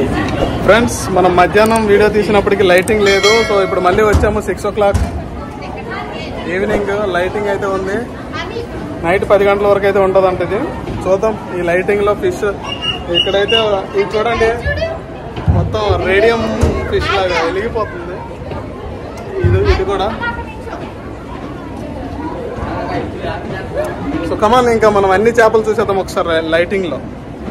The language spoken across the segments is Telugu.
ఫ్రెండ్స్ మనం మధ్యాహ్నం వీడియో తీసినప్పటికి లైటింగ్ లేదు సో ఇప్పుడు మళ్ళీ వచ్చాము six o'clock evening lighting అయితే ఉంది నైట్ పది గంటల వరకు అయితే ఉంటుంది ఇది చూద్దాం ఈ లైటింగ్ లో ఫిష్ ఇక్కడైతే ఇది చూడండి మొత్తం రేడియం ఫిష్ లాగా వెలిగిపోతుంది ఇది ఇది కూడా సో కమాన్ ఇంకా మనం అన్ని చేపలు చూసేద్దాం ఒకసారి లైటింగ్ లో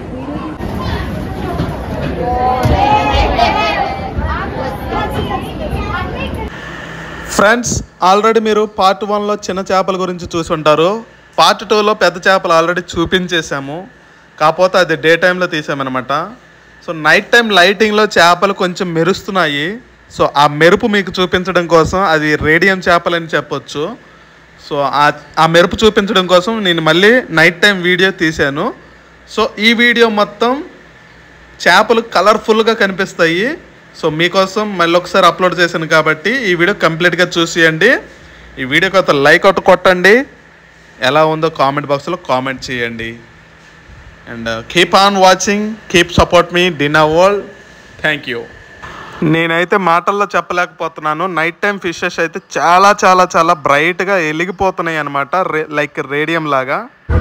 ఫ్రెండ్స్ ఆల్రెడీ మీరు పార్ట్ వన్లో చిన్న చేపల గురించి చూసి ఉంటారు పార్ట్ టూలో పెద్ద చేపలు ఆల్రెడీ చూపించేశాము కాకపోతే అది డే టైంలో తీసామన్నమాట సో నైట్ టైం లైటింగ్లో చేపలు కొంచెం మెరుస్తున్నాయి సో ఆ మెరుపు మీకు చూపించడం కోసం అది రేడియం చేపలని చెప్పొచ్చు సో ఆ ఆ మెరుపు చూపించడం కోసం నేను మళ్ళీ నైట్ టైం వీడియో తీశాను సో ఈ వీడియో మొత్తం చేపలు కలర్ఫుల్గా కనిపిస్తాయి సో మీకోసం మళ్ళీ ఒకసారి అప్లోడ్ చేశాను కాబట్టి ఈ వీడియో కంప్లీట్గా చూసేయండి ఈ వీడియోకి ఒక లైక్ ఒకటి కొట్టండి ఎలా ఉందో కామెంట్ బాక్స్లో కామెంట్ చేయండి and keep on watching keep support మీ డిన్నా వరల్డ్ థ్యాంక్ యూ నేనైతే మాటల్లో చెప్పలేకపోతున్నాను నైట్ టైం ఫిషెస్ అయితే చాలా చాలా చాలా బ్రైట్గా వెలిగిపోతున్నాయి అనమాట లైక్ రేడియం లాగా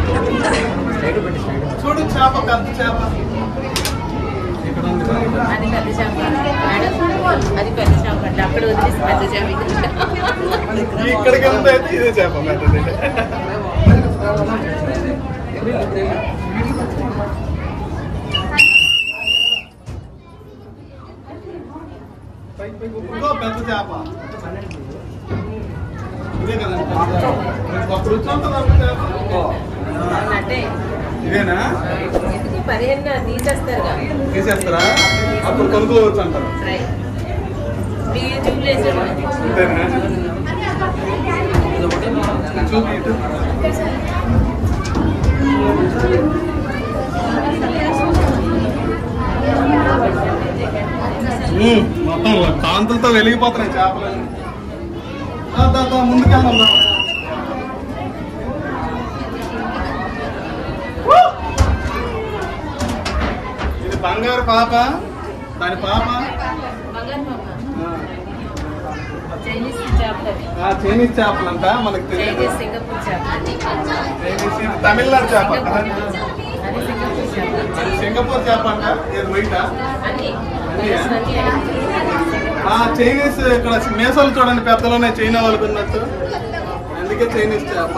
చూడు చేప పెద్ద చేప అది పెద్ద చేప మేడం అది పెద్ద చేప అంటే అక్కడ వదిలేసి పెద్ద చేప ఇక్కడ. ఇక్కడికి వెళ్తే అయితే ఇదే చేప పెద్దది ఇంకో పెద్ద చేప ఇదే కదండి పెద్ద చేప. ఒక రుచి ఉంటుంది అంత చేప. అంటే ఇదేనా ఎందుకు పదిహేను తీసేస్తారు కదా తీసేస్తారా అప్పుడు కొనుక్కోవచ్చు అంటారు ఫ్రై మీ యూట్యూబ్లో వేసాడు అంతేనా చూపి ఇటు. మ్మ్. మొత్తం కాంతులతో వెలిగిపోతున్నాయి చేపలు దా, దా, దా, ముందుకెళ్దాం దా. ఇది బంగారు పాప దాని పాప బంగారు పాప చైనీస్ చేపలు అవి ఆ, చైనీస్ చేపలంట మనకు తెలియదు చైనీస్ సింగపూర్ చేప చైనీస్ ఇది తమిళనాడు చేప అది సింగపూర్ చేప అది సింగపూర్ చేప అంట ఇది వైట్ అన్ని అన్నీయా? అన్ని ఆ చైనీస్ ఇక్కడ మేసాలు చూడండి పెద్దలోనే చైనా వాళ్ళకు ఉన్నట్టు అందుకే చైనీస్ చేప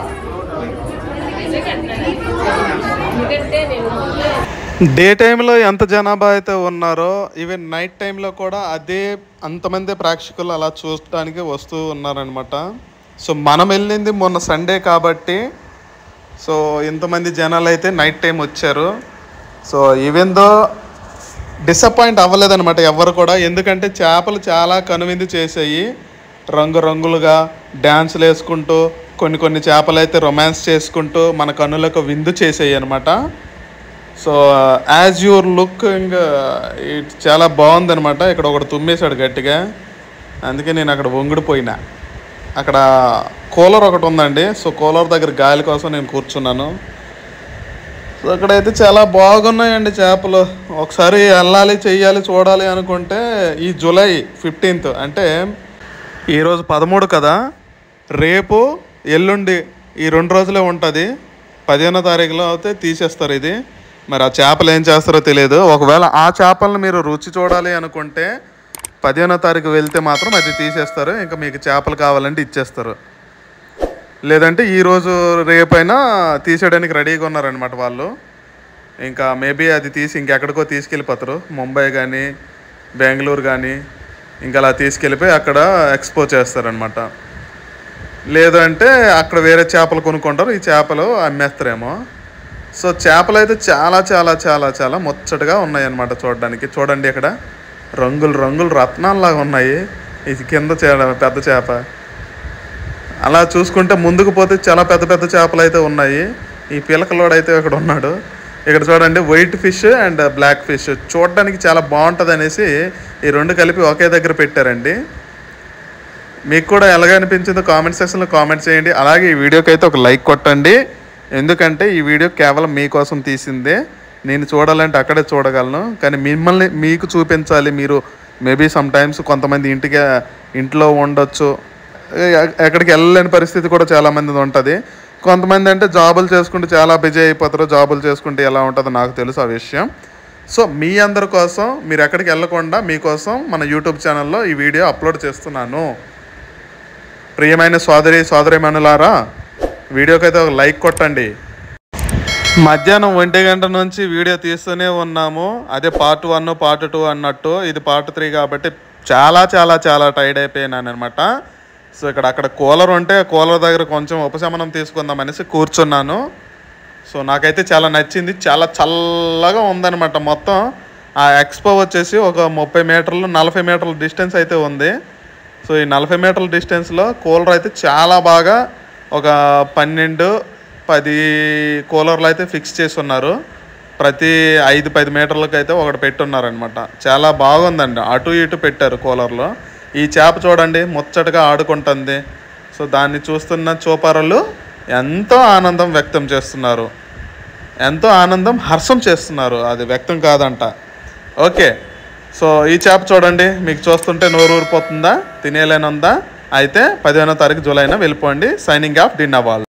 ఎందుకంటే నేను డే టైంలో ఎంత జనాభా అయితే ఉన్నారో ఈవెన్ నైట్ టైంలో కూడా అదే అంతమంది ప్రేక్షకులు అలా చూడటానికి వస్తూ ఉన్నారనమాట సో మనం వెళ్ళింది మొన్న సండే కాబట్టి సో ఇంతమంది జనాలు అయితే నైట్ టైం వచ్చారు సో ఈవెన్ దో డిసప్పాయింట్ అవ్వలేదన్నమాట ఎవరు కూడా ఎందుకంటే చేపలు చాలా కనువిందు చేసాయి రంగు రంగులుగా డ్యాన్సులు వేసుకుంటూ కొన్ని కొన్ని చేపలు అయితే రొమాన్స్ చేసుకుంటూ మన కన్నులకు విందు చేసాయి అనమాట సో యాజ్ యువర్ లుక్ ఇంకా ఇట్ చాలా బాగుందనమాట ఇక్కడ ఒకటి తుమ్మేశాడు గట్టిగా అందుకే నేను అక్కడ వంగిడిపోయినా అక్కడ కూలర్ ఒకటి ఉందండి సో కూలర్ దగ్గర గాలి కోసం నేను కూర్చున్నాను సో అక్కడైతే చాలా బాగున్నాయండి చేపలు ఒకసారి వెళ్ళాలి చెయ్యాలి చూడాలి అనుకుంటే ఈ జూలై ఫిఫ్టీన్త్ అంటే ఈరోజు పదమూడు కదా రేపు ఎల్లుండి ఈ రెండు రోజులే ఉంటుంది పదిహేనో తారీఖులో అయితే తీసేస్తారు ఇది మరి ఆ చేపలు ఏం చేస్తారో తెలియదు ఒకవేళ ఆ చేపలను మీరు రుచి చూడాలి అనుకుంటే పదిహేనో తారీఖు వెళ్తే మాత్రం అది తీసేస్తారు ఇంకా మీకు చేపలు కావాలంటే ఇచ్చేస్తారు లేదంటే ఈరోజు రేపైనా తీసేయడానికి రెడీగా ఉన్నారనమాట వాళ్ళు ఇంకా మేబీ అది తీసి ఇంకెక్కడికో తీసుకెళ్ళిపోతారు ముంబై కానీ బెంగళూరు కానీ ఇంకా అలా తీసుకెళ్ళిపోయి అక్కడ ఎక్స్పో చేస్తారనమాట లేదంటే అక్కడ వేరే చేపలు కొనుక్కుంటారు ఈ చేపలు అమ్మేస్తారేమో సో చేపలు అయితే చాలా చాలా చాలా చాలా ముచ్చటగా ఉన్నాయి అన్నమాట చూడడానికి చూడండి ఇక్కడ రంగులు రంగులు రత్నాల్లాగా ఉన్నాయి ఇది కింద చే పెద్ద చేప అలా చూసుకుంటే ముందుకు పోతే చాలా పెద్ద పెద్ద చేపలు అయితే ఉన్నాయి ఈ పిలకలోడు అయితే ఇక్కడ ఉన్నాడు ఇక్కడ చూడండి white fish and black fish చూడడానికి చాలా బాగుంటుంది అనేసి ఈ రెండు కలిపి ఒకే దగ్గర పెట్టారండి మీకు కూడా ఎలాగ అనిపించిందో కామెంట్ సెక్షన్లో కామెంట్ చేయండి అలాగే ఈ వీడియోకి అయితే ఒక లైక్ కొట్టండి ఎందుకంటే ఈ వీడియో కేవలం మీకోసం తీసిందే నేను చూడాలంటే అక్కడే చూడగలను కానీ మిమ్మల్ని మీకు చూపించాలి మీరు మేబీ సమ్ టైమ్స్ కొంతమంది ఇంటికి ఇంట్లో ఉండొచ్చు ఎ- ఎక్కడికి వెళ్ళలేని పరిస్థితి కూడా చాలా మంది ఉంటుంది కొంతమంది అంటే జాబులు చేసుకుంటూ చాలా బిజీ అయిపోతారు జాబులు చేసుకుంటే ఎలా ఉంటుందో నాకు తెలుసు ఆ విషయం సో మీ అందరి కోసం మీరు ఎక్కడికి వెళ్ళకుండా మీకోసం మన యూట్యూబ్ ఛానల్లో ఈ వీడియో అప్లోడ్ చేస్తున్నాను ప్రియమైన సోదరి సోదరిమణులారా వీడియోకి అయితే ఒక లైక్ కొట్టండి మధ్యాహ్నం ఒంటి గంట నుంచి వీడియో తీస్తూనే ఉన్నాము అదే పార్ట్ వన్ పార్ట్ టూ అన్నట్టు ఇది పార్ట్ త్రీ కాబట్టి చాలా చాలా చాలా టైర్డ్ అయిపోయినాను అనమాట సో ఇక్కడ అక్కడ కూలర్ ఉంటే కూలర్ దగ్గర కొంచెం ఉపశమనం తీసుకుందాం అనేసి కూర్చున్నాను సో నాకైతే చాలా నచ్చింది చాలా చల్లగా ఉందన్నమాట మొత్తం ఆ ఎక్స్పో వచ్చేసి ఒక ముప్పై మీటర్లు నలభై మీటర్ల డిస్టెన్స్ అయితే ఉంది సో ఈ నలభై మీటర్ల డిస్టెన్స్లో కూలర్ అయితే చాలా బాగా ఒక పన్నెండు పది కూలర్లు అయితే ఫిక్స్ చేసి ఉన్నారు ప్రతి ఐదు పది మీటర్లకు అయితే ఒకటి పెట్టున్నారనమాట చాలా బాగుందండి అటు ఇటు పెట్టారు కూలర్లో ఈ చేప చూడండి ముచ్చటగా ఆడుకుంటుంది సో దాన్ని చూస్తున్న చూపారలు ఎంతో ఆనందం వ్యక్తం చేస్తున్నారు ఎంతో ఆనందం హర్షం చేస్తున్నారు అది వ్యక్తం కాదంట ఓకే సో ఈ చేప చూడండి మీకు చూస్తుంటే నోరు ఊరిపోతుందా తినేలేనుందా అయితే పదిహేనో తారీఖు జూలైన వెళ్ళిపోండి సైనింగ్ ఆఫ్ డిన్నవాల్